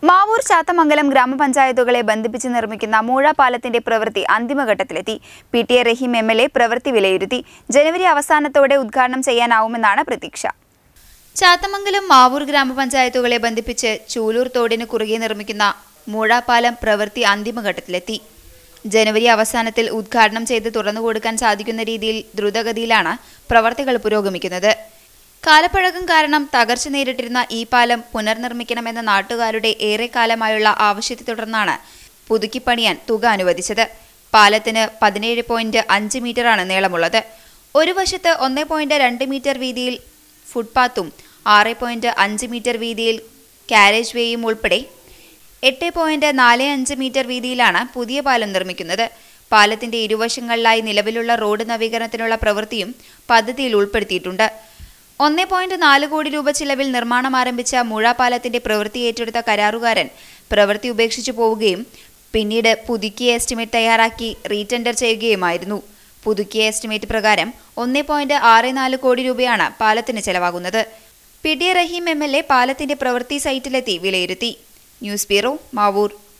മാവൂർ ചാത്തമംഗലം ഗ്രാമപഞ്ചായത്തുകളെ ബന്ധിപ്പിച്ച് നിർമ്മിക്കുന്ന മൂഴ പാലത്തിന്റെ പ്രവൃത്തി അന്തിമഘട്ടത്തിലെത്തി P T A Rahim M L A പ്രവൃത്തി വിലയിരുത്തി ജനുവരി അവസാനത്തോടെ ഉദ്ഘാടനം ചെയ്യാനാവുമെന്നാണ് പ്രതീക്ഷ ചാത്തമംഗലം മാവൂർ ഗ്രാമപഞ്ചായത്തുകളെ ബന്ധിപ്പിച്ച് ചൂലൂർ തോടിന് കുറുകെ നിർമ്മിക്കുന്ന മൂഴാപ്പാലം പ്രവൃത്തി അന്തിമഘട്ടത്തിലെത്തി ജനുവരി അവസാനത്തിൽ ഉദ്ഘാടനം ചെയ്ത് തുറന്നുകൊടുക്കാൻ സാധിക്കുന്ന രീതിയിൽ ദ്രുതഗതിയിലാണ് പ്രവർത്തികൾ പുരോഗമിക്കുന്നത് കാലപ്പഴക്കം കാരണം തകർച്ച നേരിട്ടിരുന്ന ഈ പാലം പുനർനിർമ്മിക്കണമെന്ന നാട്ടുകാരുടെ ഏറെക്കാലമായുള്ള ആവശ്യത്തെ തുടർന്നാണ് പുതുക്കിപ്പണിയാൻ തുക അനുവദിച്ചത് പാലത്തിന് പതിനേഴ് പോയിന്റ് അഞ്ച് മീറ്ററാണ് നീളമുള്ളത് ഒരു വശത്ത് ഒന്ന് പോയിന്റ് രണ്ട് മീറ്റർ വീതിയിൽ ഫുട്പാത്തും ആറ് പോയിന്റ് അഞ്ച് മീറ്റർ വീതിയിൽ കാരേജ് വേയും ഉൾപ്പെടെ എട്ട് പോയിന്റ് നാല് അഞ്ച് മീറ്റർ വീതിയിലാണ് പുതിയ പാലം നിർമ്മിക്കുന്നത് പാലത്തിന്റെ ഇരുവശങ്ങളിലായി നിലവിലുള്ള റോഡ് നവീകരണത്തിനുള്ള പ്രവൃത്തിയും പദ്ധതിയിൽ ഉൾപ്പെടുത്തിയിട്ടുണ്ട് ഒന്ന് പോയിന്റ് നാല് കോടി രൂപ ചിലവിൽ നിർമ്മാണം ആരംഭിച്ച മുഴ പാലത്തിന്റെ പ്രവൃത്തി ഏറ്റെടുത്ത കരാറുകാരൻ പ്രവൃത്തി ഉപേക്ഷിച്ചു പോവുകയും പിന്നീട് പുതുക്കിയ എസ്റ്റിമേറ്റ് തയ്യാറാക്കി റീടെൻഡർ ചെയ്യുകയുമായിരുന്നു പുതുക്കിയ എസ്റ്റിമേറ്റ് പ്രകാരം ഒന്ന് പോയിന്റ് ആറ് നാല് കോടി രൂപയാണ് പാലത്തിന് ചെലവാകുന്നത് P T A Rahim M L A പാലത്തിന്റെ പ്രവൃത്തി സൈറ്റിലെത്തി വിലയിരുത്തി ന്യൂസ് ബ്യൂറോ മാവൂർ